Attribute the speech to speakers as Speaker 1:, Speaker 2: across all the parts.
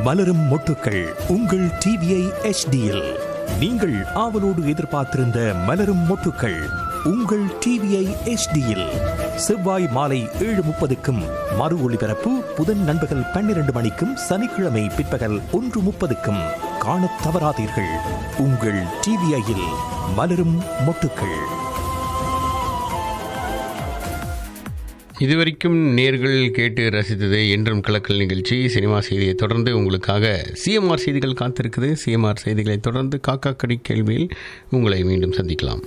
Speaker 1: மலரும் மொட்டுக்கள் உங்கள் டிவிஐ எச்டியில் நீங்கள் ஆவலோடு எதிர்பார்த்திருந்த மலரும் மொட்டுக்கள் உங்கள் டிவிஐ எச்டியில் செவ்வாய் மாலை ஏழு முப்பதுக்கும் மறு ஒளிபரப்பு புதன் நண்பகல் பன்னிரண்டு மணிக்கும் சனிக்கிழமை பிற்பகல் ஒன்று முப்பதுக்கும் காணத் தவறாதீர்கள் உங்கள் டிவிஐயில் மலரும் மொட்டுக்கள்
Speaker 2: இதுவரைக்கும் நேர்கள் கேட்டு ரசித்தது என்றும் கலக்கல் நிகழ்ச்சி சினிமா செய்தியை தொடர்ந்து உங்களுக்காக சிஎம்ஆர் செய்திகள் காத்திருக்குது சிஎம்ஆர் செய்திகளை தொடர்ந்து காக்கா கடி கேள்வியில் உங்களை மீண்டும் சந்திக்கலாம்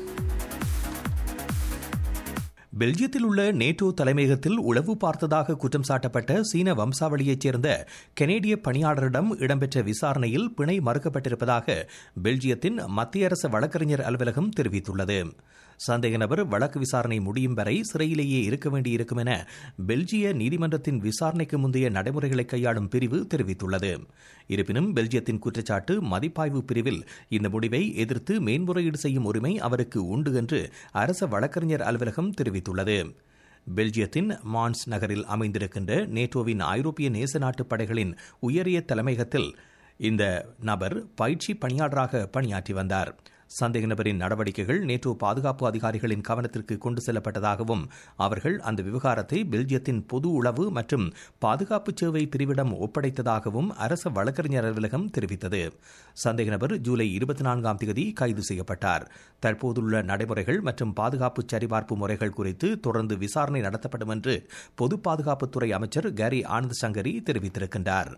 Speaker 1: பெல்ஜியத்தில் உள்ள நேட்டோ தலைமையகத்தில் உளவு பார்த்ததாக குற்றம் சாட்டப்பட்ட சீன வம்சாவளியைச் சேர்ந்த கனேடிய பணியாளரிடம் இடம்பெற்ற விசாரணையில் பிணை மறுக்கப்பட்டிருப்பதாக பெல்ஜியத்தின் மத்திய அரசு வழக்கறிஞர் அலுவலகம் தெரிவித்துள்ளது சந்தேக நபர் வழக்கு விசாரணை முடியும் வரை சிறையிலேயே இருக்க வேண்டியிருக்கும் என பெல்ஜிய நீதிமன்றத்தின் விசாரணைக்கு முந்தைய நடைமுறைகளை கையாளும் பிரிவு தெரிவித்துள்ளது இருப்பினும் பெல்ஜியத்தின் குற்றச்சாட்டு மதிப்பாய்வு பிரிவில் இந்த முடிவை எதிர்த்து மேன்முறையீடு செய்யும் உரிமை அவருக்கு உண்டு என்று அரச வழக்கறிஞர் அலுவலகம் தெரிவித்துள்ளது பெல்ஜியத்தின் மான்ஸ் நகரில் அமைந்திருக்கின்ற நேட்டோவின் ஐரோப்பிய நேச நாட்டு படைகளின் உயரிய தலைமையகத்தில் இந்த நபர் பயிற்சி பணியாளராக பணியாற்றி வந்தார் சந்தேக நபரின் நடவடிக்கைகள் நேட்டோ பாதுகாப்பு அதிகாரிகளின் கவனத்திற்கு கொண்டு செல்லப்பட்டதாகவும் அவர்கள் அந்த விவகாரத்தை பெல்ஜியத்தின் பொது உளவு மற்றும் பாதுகாப்பு சேவை பிரிவிடம் ஒப்படைத்ததாகவும் அரச வழக்கறிஞர் அலுவலகம் தெரிவித்தது சந்தேக நபர் ஜூலை இருபத்தி நான்காம் தேதி கைது செய்யப்பட்டார் தற்போதுள்ள நடைமுறைகள் மற்றும் பாதுகாப்பு சரிபார்ப்பு முறைகள் குறித்து தொடர்ந்து விசாரணை நடத்தப்படும் என்று பொது பாதுகாப்புத்துறை அமைச்சர் கேரி ஆனந்த் சங்கரி தெரிவித்திருக்கின்றார்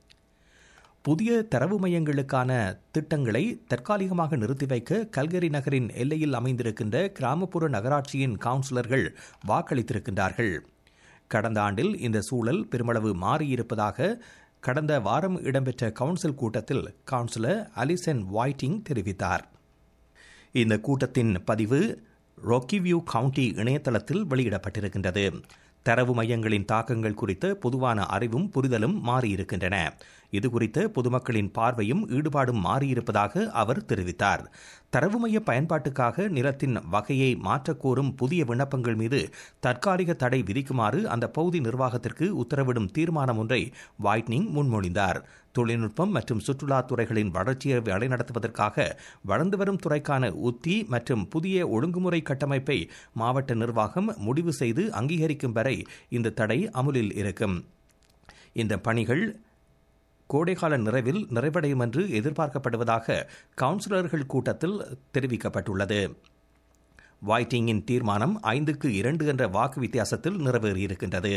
Speaker 1: புதிய தரவு மையங்களுக்கான திட்டங்களை தற்காலிகமாக நிறுத்தி வைக்க கல்கரி நகரின் எல்லையில் அமைந்திருக்கின்ற கிராமப்புற நகராட்சியின் கவுன்சிலர்கள் வாக்களித்திருக்கின்றார்கள் கடந்த ஆண்டில் இந்த சூழல் பெருமளவு மாறியிருப்பதாக கடந்த வாரம் இடம்பெற்ற கவுன்சில் கூட்டத்தில் கவுன்சிலர் அலிசன் வாய்டிங் தெரிவித்தார் இந்த கூட்டத்தின் பதிவு ரொக்கிவியூ கவுண்டி இணையதளத்தில் வெளியிடப்பட்டிருக்கின்றது தரவு மையங்களின் தாக்கங்கள் குறித்த பொதுவான அறிவும் புரிதலும் மாறியிருக்கின்றன இது குறித்த பொதுமக்களின் பார்வையும் ஈடுபாடும் மாறியிருப்பதாக அவர் தெரிவித்தார் தரவு மைய பயன்பாட்டுக்காக நிலத்தின் வகையை மாற்றக்கோரும் புதிய விண்ணப்பங்கள் மீது தற்காலிக தடை விதிக்குமாறு அந்த பகுதி நிர்வாகத்திற்கு உத்தரவிடும் தீர்மானம் ஒன்றை வைட்னிங் முன்மொழிந்தார் தொழில்நுட்பம் மற்றும் சுற்றுலா துறைகளின் வளர்ச்சியை வழிநடத்துவதற்காக வளர்ந்து வரும் துறைக்கான உத்தி மற்றும் புதிய ஒழுங்குமுறை கட்டமைப்பை மாவட்ட நிர்வாகம் முடிவு செய்து அங்கீகரிக்கும் வரை இந்த தடை அமுலில் இருக்கும் இந்த பணிகள் கோடைகால நிறைவில் நிறைவடையும் என்று எதிர்பார்க்கப்படுவதாக கவுன்சிலர்கள் கூட்டத்தில் தெரிவிக்கப்பட்டுள்ளது வாய்டிங்கின் தீர்மானம் ஐந்துக்கு இரண்டு என்ற வாக்கு வித்தியாசத்தில் நிறைவேறியிருக்கின்றது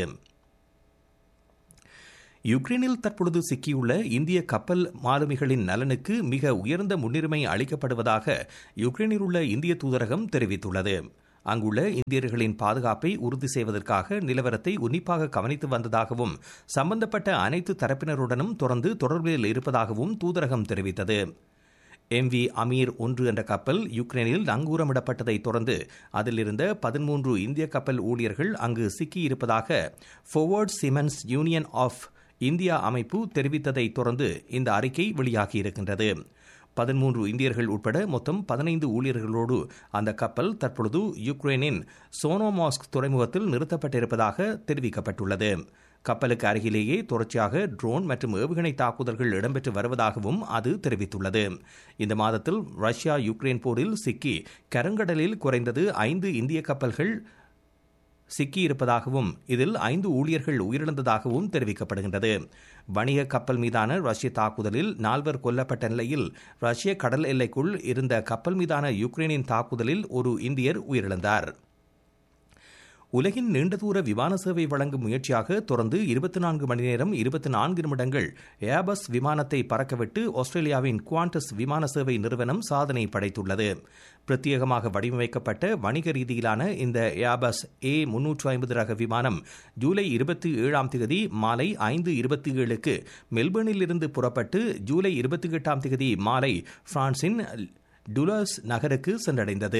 Speaker 1: யுக்ரைனில் தற்பொழுது சிக்கியுள்ள இந்திய கப்பல் மாலுமிகளின் நலனுக்கு மிக உயர்ந்த முன்னுரிமை அளிக்கப்படுவதாக யுக்ரைனில் உள்ள இந்திய தூதரகம் தெரிவித்துள்ளது அங்குள்ள இந்தியர்களின் பாதுகாப்பை உறுதி செய்வதற்காக நிலவரத்தை உன்னிப்பாக கவனித்து வந்ததாகவும் சம்பந்தப்பட்ட அனைத்து தரப்பினருடனும் தொடர்ந்து தொடர்பில் இருப்பதாகவும் தூதரகம் தெரிவித்தது எம் வி அமீர் ஒன்று என்ற கப்பல் யுக்ரைனில் நங்கூரமிடப்பட்டதை தொடர்ந்து அதில் இருந்த பதிமூன்று இந்திய கப்பல் ஊழியர்கள் அங்கு சிக்கியிருப்பதாக forward seamen's union of India அமைப்பு தெரிவித்ததை தொடர்ந்து இந்த அறிக்கை வெளியாகியிருக்கின்றது பதிமூன்று இந்தியர்கள் உட்பட மொத்தம் பதினைந்து ஊழியர்களோடு அந்த கப்பல் தற்பொழுது யுக்ரைனின் சோனோமாஸ்க் துறைமுகத்தில் நிறுத்தப்பட்டிருப்பதாக தெரிவிக்கப்பட்டுள்ளது கப்பலுக்கு அருகிலேயே தொடர்ச்சியாக ட்ரோன் மற்றும் ஏவுகணை தாக்குதல்கள் இடம்பெற்று வருவதாகவும் அது தெரிவித்துள்ளது இந்த மாதத்தில் ரஷ்யா யுக்ரைன் போரில் சிக்கி கருங்கடலில் குறைந்தது ஐந்து இந்திய கப்பல்கள் சிக்கியிருப்பதாகவும் இதில் ஐந்து ஊழியர்கள் உயிரிழந்ததாகவும் தெரிவிக்கப்படுகின்றது வணிக கப்பல் மீதான ரஷ்ய தாக்குதலில் நால்வர் கொல்லப்பட்ட நிலையில் ரஷ்ய கடல் எல்லைக்குள் இருந்த கப்பல் மீதான யுக்ரைனின் தாக்குதலில் ஒரு இந்தியர் உயிரிழந்தார் உலகின் நீண்ட தூர விமான சேவை வழங்கும் முயற்சியாக தொடர்ந்து இருபத்தி நான்கு மணி நேரம் இருபத்தி நான்கு நிமிடங்கள் ஏபஸ் விமானத்தை பறக்கவிட்டு ஆஸ்திரேலியாவின் குவாண்டஸ் விமான சேவை நிறுவனம் சாதனை படைத்துள்ளது பிரத்யேகமாக வடிவமைக்கப்பட்ட வணிக ரீதியிலான இந்த ஏபஸ் ஏ முன்னூற்று ஐம்பது ரக விமானம் ஜூலை இருபத்தி ஏழாம் தேதி மாலை ஐந்து இருபத்தி ஏழுக்கு மெல்பர்னில் இருந்து புறப்பட்டு ஜூலை இருபத்தி எட்டாம் தேதி மாலை பிரான்சின் டுலஸ் நகருக்கு சென்றடைந்தது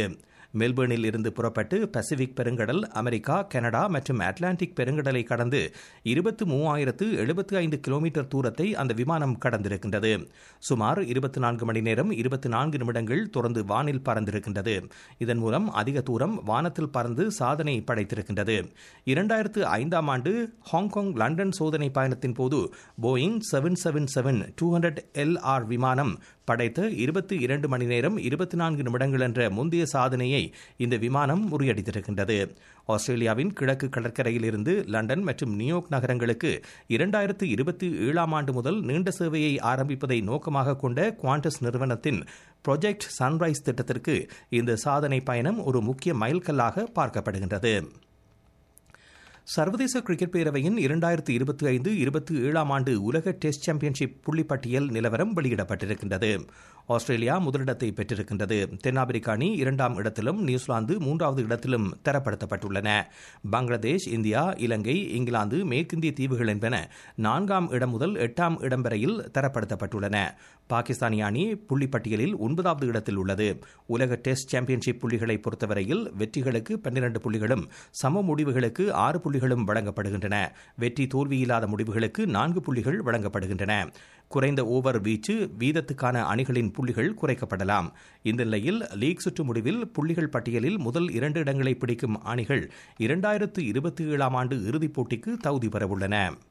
Speaker 1: மெல்பர்னில் இருந்து புறப்பட்டு பசிபிக் பெருங்கடல் அமெரிக்கா கனடா மற்றும் அட்லாண்டிக் பெருங்கடலை கடந்து இருபத்தி மூவாயிரத்து எழுபத்தி ஐந்து கிலோமீட்டர் தூரத்தை அந்த விமானம் கடந்திருக்கின்றது சுமார் இருபத்தி நான்கு மணி நேரம் இருபத்தி நான்கு நிமிடங்கள் தொடர்ந்து வானில் பறந்திருக்கின்றது இதன் மூலம் அதிக தூரம் வானத்தில் பறந்து சாதனை படைத்திருக்கின்றது இரண்டாயிரத்து ஐந்தாம் ஆண்டு ஹாங்காங் லண்டன் சோதனை பயணத்தின் போது Boeing seven seven seven two hundred LR விமானம் படைத்த இருபத்தி இரண்டு மணி நேரம் இருபத்தி நான்கு நிமிடங்கள் என்ற முந்தைய சாதனையை இந்த விமானம் முறியடித்திருக்கின்றது ஆஸ்திரேலியாவின் கிழக்கு கடற்கரையில் இருந்து லண்டன் மற்றும் நியூயார்க் நகரங்களுக்கு இரண்டாயிரத்து இருபத்தி ஏழாம் ஆண்டு முதல் நீண்ட சேவையை ஆரம்பிப்பதை நோக்கமாக கொண்ட குவாண்டஸ் நிறுவனத்தின் ப்ரொஜெக்ட் சன்ரைஸ் திட்டத்திற்கு இந்த சாதனை பயணம் ஒரு முக்கிய மைல்கல்லாக பார்க்கப்படுகின்றது சர்வதேச கிரிக்கெட் பேரவையின் இரண்டாயிரத்து இருபத்தி ஐந்து இருபத்தி ஏழாம் ஆண்டு உலக டெஸ்ட் சாம்பியன்ஷிப் புள்ளிப்பட்டியல் நிலவரம் வெளியிடப்பட்டிருக்கின்றது ஆஸ்திரேலியா முதலிடத்தை பெற்றிருக்கின்றது தென்னாப்பிரிக்க அணி இரண்டாம் இடத்திலும் நியூசிலாந்து மூன்றாவது இடத்திலும் தரப்படுத்தப்பட்டுள்ளன பங்களாதேஷ் இந்தியா இலங்கை இங்கிலாந்து மேற்கிந்திய தீவுகள் என்பன நான்காம் இடம் முதல் எட்டாம் இடம் வரையில் தரப்படுத்தப்பட்டுள்ளன பாகிஸ்தானிய அணி புள்ளிப்பட்டியலில் ஒன்பதாவது இடத்தில் உள்ளது உலக டெஸ்ட் சாம்பியன்ஷிப் புள்ளிகளை பொறுத்தவரையில் வெற்றிகளுக்கு பன்னிரண்டு புள்ளிகளும் சம முடிவுகளுக்கு ஆறு புள்ளிகளும் வழங்கப்படுகின்றன வெற்றி தோல்வியில்லாத முடிவுகளுக்கு நான்கு புள்ளிகள் வழங்கப்படுகின்றன குறைந்த ஓவர் வீச்சு வீதத்துக்கான அணிகளின் புள்ளிகள் குறைக்கப்படலாம் இந்த நிலையில் லீக் சுற்று முடிவில் புள்ளிகள் பட்டியலில் முதல் இரண்டு இடங்களை பிடிக்கும் அணிகள் இரண்டாயிரத்து இருபத்தி ஏழாம் ஆண்டு இறுதிப் போட்டிக்கு தகுதி பெறவுள்ளன